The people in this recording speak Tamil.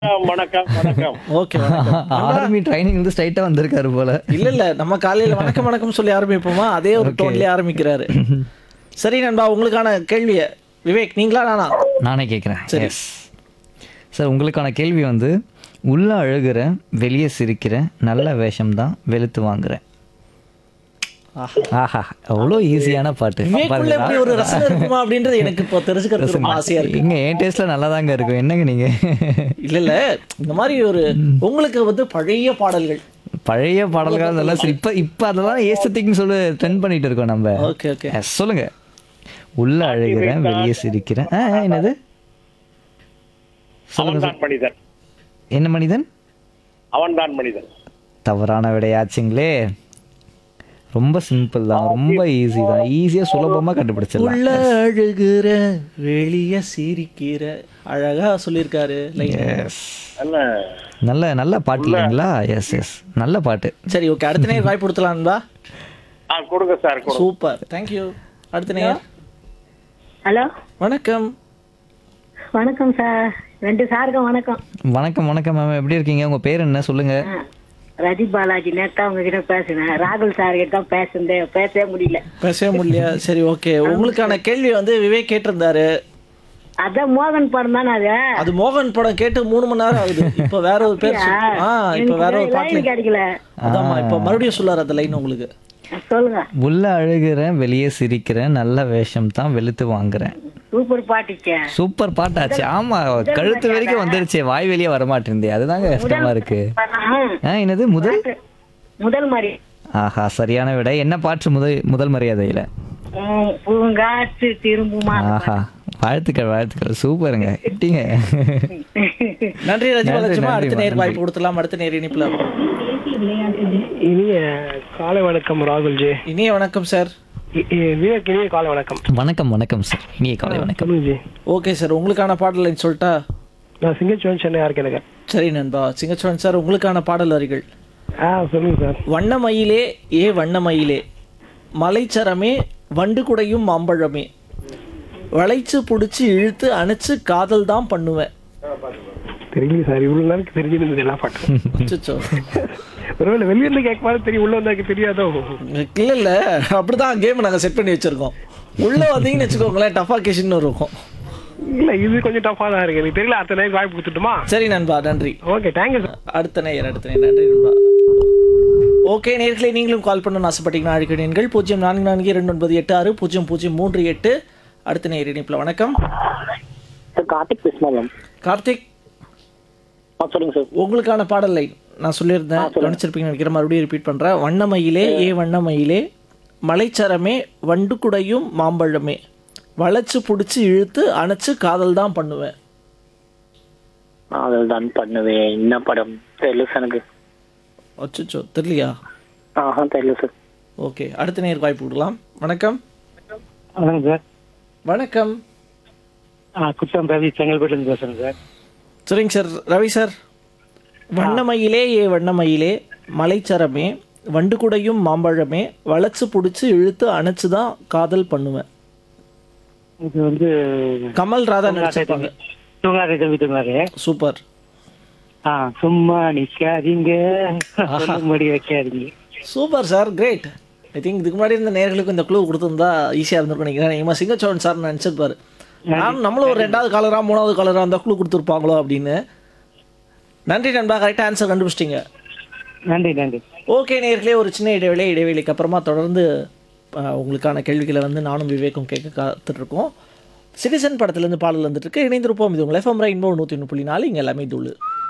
வணக்கம் வணக்கம் ஓகே வணக்கம் ஆர்மி ட்ரைனிங் வந்து ஸ்ட்ரைட்டா வந்திருக்காரு போல இல்ல இல்ல நம்ம காலையில வணக்கம் வணக்கம் சொல்லி ஆரம்பிப்போமா அதே ஒரு டோன்லயே ஆரம்பிக்கிறாரு சரி நண்பா உங்களுக்கான கேள்விய விவேக் நீங்களா நானா நானே கேட்குறேன் எஸ் சார் உங்களுக்கான கேள்வி வந்து உள்ள அழுகிறேன் வெளியே சிரிக்கிறேன் நல்ல வேஷம் தான் வெளுத்து வாங்குறேன் ஆஹா அவ்வளோ ஈஸியான பாட்டு விவேக்குள்ள இப்படி ஒரு ரசனை இருக்குமா அப்படின்றது எனக்கு இப்போ தெரிஞ்சுக்கிறது ரொம்ப ஆசையா இருக்கு இங்க என் டேஸ்ட்ல நல்லா தாங்க இருக்கும் என்னங்க நீங்க இல்ல இல்ல இந்த மாதிரி ஒரு உங்களுக்கு வந்து பழைய பாடல்கள் பழைய பாடல்கள் அதெல்லாம் சரி இப்போ இப்போ அதெல்லாம் ஏஸ்தட்டிக்னு சொல்லி ட்ரெண்ட் பண்ணிட்டு இருக்கோம் நம்ம ஓகே ஓகே Yes, சொல்லுங்க உள்ள அழுகிறேன் வெளியே சிரிக்கிறேன் ஆ ஆ, என்னது அவன்தான் மனிதன் என்ன மனிதன் அவன்தான் மனிதன் தவறான விடையாச்சுங்களே ரொம்ப சிம்பிள் தான் ரொம்ப ஈஸி தான் ஈஸியாக சுலபமாக கண்டுபிடிச்சிடலாம் உள்ள அழுகிற வெளிய சிரிக்கிற அழகா சொல்லியிருக்காரு லைன் எஸ் என்ன நல்ல நல்ல பாட்டு இல்லைங்களா எஸ் எஸ் நல்ல பாட்டு சரி ஓகே அடுத்த நேரம் வாய்ப்பு கொடுத்தலாம்பா ஆ கொடுங்க சார் கொடுங்க சூப்பர் தேங்க்யூ அடுத்த நேரம் ஹலோ வணக்கம் வணக்கம் சார் ரெண்டு சாருக்கும் வணக்கம் வணக்கம் வணக்கம் மேம் எப்படி இருக்கீங்க உங்கள் பேர் என்ன சொல்லுங்க ஆ, ரதி பாலாஜி நேத்தா உங்ககிட்ட பேசினேன் ராகுல் சார் கிட்ட தான் பேசுனேன் பேசவே முடியல பேசவே முடியலையா சரி ஓகே உங்களுக்கான கேள்வி வந்து விவேக் கேட்டிருந்தாரு அதான் மோகன் படம் தானே அது அது மோகன் படம் கேட்டு மூணு மணி நேரம் ஆகுது இப்போ வேற ஒரு பேர் சொல்லு. ஆ இப்போ வேற ஒரு லைன் பாட்டு கிடைக்கல அதாம்மா இப்போ மறுபடியும் சொல்லாரு அந்த லைன் உங்களுக்கு சொல்லுங்க உள்ள அழுகிறேன் வெளியே சிரிக்கிறேன் நல்ல வேஷம் தான் வெளுத்து வாங்குறேன் சூப்பர் பாட்டுச்சே சூப்பர் பாட்டாச்சு ஆமா கழுத்து வரைக்கும் வந்துருச்சே வாய் வெளியே வரமாட்டேந்தே அதுதாங்க கஷ்டமா இருக்கு ஆ என்னது முதல் முதல் மாதிரி ஆஹா சரியான விடை என்ன பாட்டு முதல் முதல் மரியாதையில உம், பூங்காற்று திரும்புமா ஆஹா வாழ்த்துக்கள் வாழ்த்துக்கள் சூப்பருங்க எட்டிங்க நன்றி ரஜினி நன்றி, லட்சுமா நன்றி, அடுத்த நேர் நன்றி. வாய்ப்பு கொடுத்துலாம் அடுத்த நேர் இனிப்புல இனிய காலை வணக்கம் ராகுல்ஜி இனிய வணக்கம் சார் இ- இ- விவேக் இனிய காலை வணக்கம் வணக்கம் வணக்கம் சார் இனிய காலை வணக்கம் சொல்லுங்க ஜி ஓகே சார் உங்களுக்கான பாடல் லைன் சொல்லிட்டா நான் சிங்கச்சுவன் சென்னை யாருக்கு எனக்கு சரி நண்பா சிங்கச்சோழன் சார் உங்களுக்கான பாடல் வரிகள் ஆ சொல்லுங்க சார் வண்ணமயிலே ஏ வண்ணமயிலே மலைச்சரமே வண்டு குடையும் மாம்பழமே வளைச்சு புடிச்சு இழுத்து அணைச்சு காதல் தான் பண்ணுவேன் தெரியல சார் இவ்வளவு நேரம் தெரிஞ்சிருந்தது எல்லா பாட்டும் அச்சச்சோ. ஒருவேளை வெளியில கேட்க மாதிரி தெரியும் உள்ள வந்தாக்கு தெரியாதோ இல்ல இல்ல அப்படிதான் கேம் நாங்க செட் பண்ணி வச்சிருக்கோம் உள்ள வந்தீங்கன்னு வச்சுக்கோங்களேன் டஃபா கேஷன் இருக்கும் இல்ல இது கொஞ்சம் டஃபா தான் இருக்கு எனக்கு தெரியல அத்தனை நேரம் வாய்ப்பு கொடுத்துட்டுமா சரி நண்பா நன்றி ஓகே தேங்க்யூ சார் அடுத்த நேயர் அடுத்த நேயர் நன்றி நண்பா ஓகே நேர்களே நீங்களும் கால் பண்ணணும்னு ஆசைப்பட்டீங்கன்னா அழைக்கிறீர்கள் பூஜ்ஜியம் நான்கு நான்கு இரண்டு ஒன்பது எட்டு ஆறு பூஜ்ஜியம் பூஜ்ஜியம் மூன்று எட்டு அடுத்த நேயர் இணைப்பில் வணக்கம் சார் கார்த்திக் பேசுமா கார்த்திக் ஆ சொல்லுங்க சார் உங்களுக்கான பாடல் லைன் நான் சொல்லியிருந்தேன் கவனிச்சிருப்பீங்கன்னு நினைக்கிறேன் மறுபடியும் ரிப்பீட் பண்ணுறேன் வண்ணமயிலே ஏ வண்ணமயிலே மலைச்சரமே வண்டு குடையும் மாம்பழமே வளைச்சு பிடிச்சி இழுத்து அணைச்சு காதல் தான் பண்ணுவேன் அதில் தான் பண்ணுவேன் என்ன படம் தெரியல சார் எனக்கு அச்சோ தெரியலையா ஆஹா தெரியல சார் ஓகே அடுத்த நேருக்கு வாய்ப்பு கொடுக்கலாம் வணக்கம் வணக்கம் சார் வணக்கம் குற்றம் ரவி செங்கல்பட்டு பேசுறேன் சார் சரிங்க சார் ரவி சார் வண்ணமயிலே ஏ வண்ணமயிலே மலைச்சரமே வண்டு குடையும் மாம்பழமே வளைச்சு பிடிச்சி இழுத்து அணைச்சு தான் காதல் பண்ணுவேன் இது வந்து கமல் ராதா நடிச்சிருப்பாங்க தூங்காதே தம்பி தூங்காதே சூப்பர் ஆ சும்மா நிக்காதீங்க சொல்லும்படி வைக்காதீங்க super sir great I think இதுக்கு முன்னாடி இருந்த நேர்களுக்கு இந்த க்ளூ கொடுத்துருந்தா ஈஸியாக இருந்திருக்கும் நினைக்கிறேன் இவன் சிங்கச்சோழன் சார் நினச்சிருப்பாரு நானும் நம்மளும் ஒரு ரெண்டாவது காலரா மூணாவது காலரா அந்த க்ளூ கொடுத்துருப்பாங்களோ அப்படின்னு நன்றி நண்பா கரெக்டாக ஆன்சர் கண்டுபிடிச்சிட்டிங்க நன்றி நன்றி ஓகே நேர்களே ஒரு சின்ன இடைவேளை இடைவேளைக்கு அப்புறமா தொடர்ந்து அஹ், உங்களுக்கான கேள்விகளை வந்து நானும் விவேக்கும் கேட்க காத்துட்ருக்கோம் சிட்டிசன் படத்துலேருந்து பாடல் வந்துட்டு இருக்கு இணைந்திருப்போம் இது உங்கள் எஃப்எம் ரெயின்போ நூற்றி ஒன்று புள்ளி நாலு இங்கே எல்லாமே தூள்